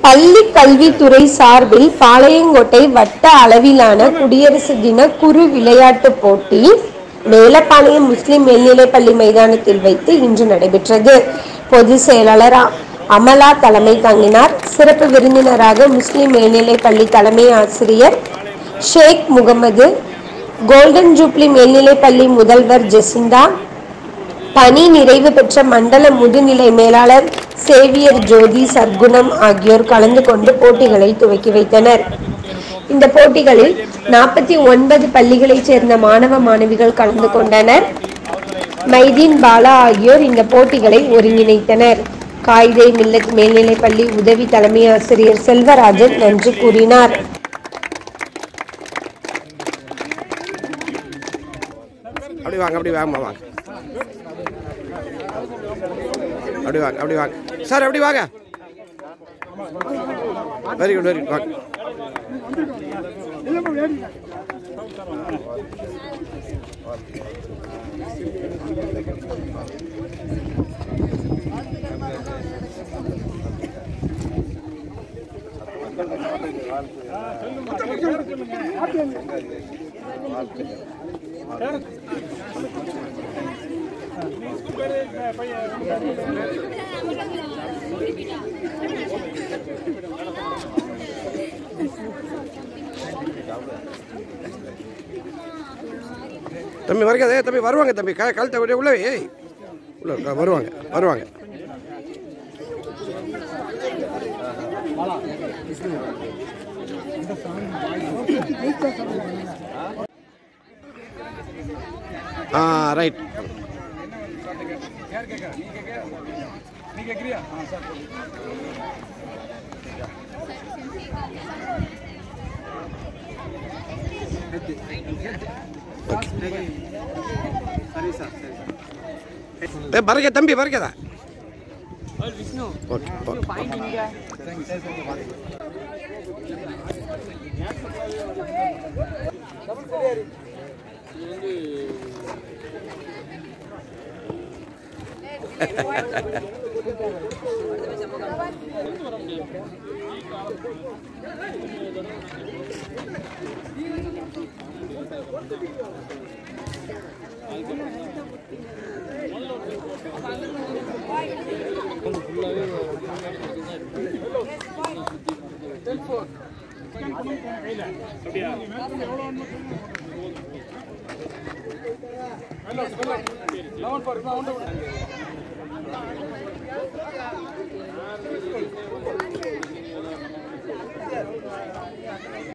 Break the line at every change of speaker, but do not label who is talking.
பள்ளி கல்வித்துறை சார்பில் பாளையங்கோட்டை வட்ட அளவிலான குடியரசு தின குறு விளையாட்டுப் போட்டி மேலப்பாளையம் முஸ்லிம் மேல்நிலைப்பள்ளி மைதானத்தில் வைத்து இன்று நடைபெற்றது பொதுச் செயலாளர் அ- அமலா தலைமை தாங்கினார் சிறப்பு விருந்தினராக முஸ்லிம் மேல்நிலைப்பள்ளி தலைமை ஆசிரியர் ஷேக் முகமது கோல்டன் ஜூப்ளி மேல்நிலைப்பள்ளி முதல்வர் ஜெசிந்தா பணி நிறைவு பெற்ற மண்டல முதுநிலை மேலாளர் சேவியர் ஜோதி சர்க்குணம் ஆகியோர் கலந்து கொண்டு போட்டிகளை துவக்கி வைத்தனர் இந்த போட்டிகளில் நாற்பத்தி ஒன்பது பள்ளிகளைச் சேர்ந்த மாணவ மாணவிகள் கலந்து கொண்டனர் மைதீன் பாலா ஆகியோர் இந்த போட்டிகளை ஒருங்கிணைத்தனர் காயிதே மில்லத் மேல்நிலைப்பள்ளி உதவி தலைமை ஆசிரியர் செல்வராஜன் நன்றி கூறினார்
அப்படி வாங்க அப்படி வாங்கம்மா வாங்க அப்படி வாங்க அப்படி வாங்க சார் அப்படி வாங்க வெரி குட் வெரி குட் வாங்க தம்பி வருங்க ஏய், தம்பி வருவாங்க தம்பி க கழுத்தை விட உள்ள வை, ஏய் உள்ள உட்கா, வருவாங்க வருவாங்க ஆ ரைட் ஏ பறக்க தம்பி பறக்கதா ஓகே ஓகே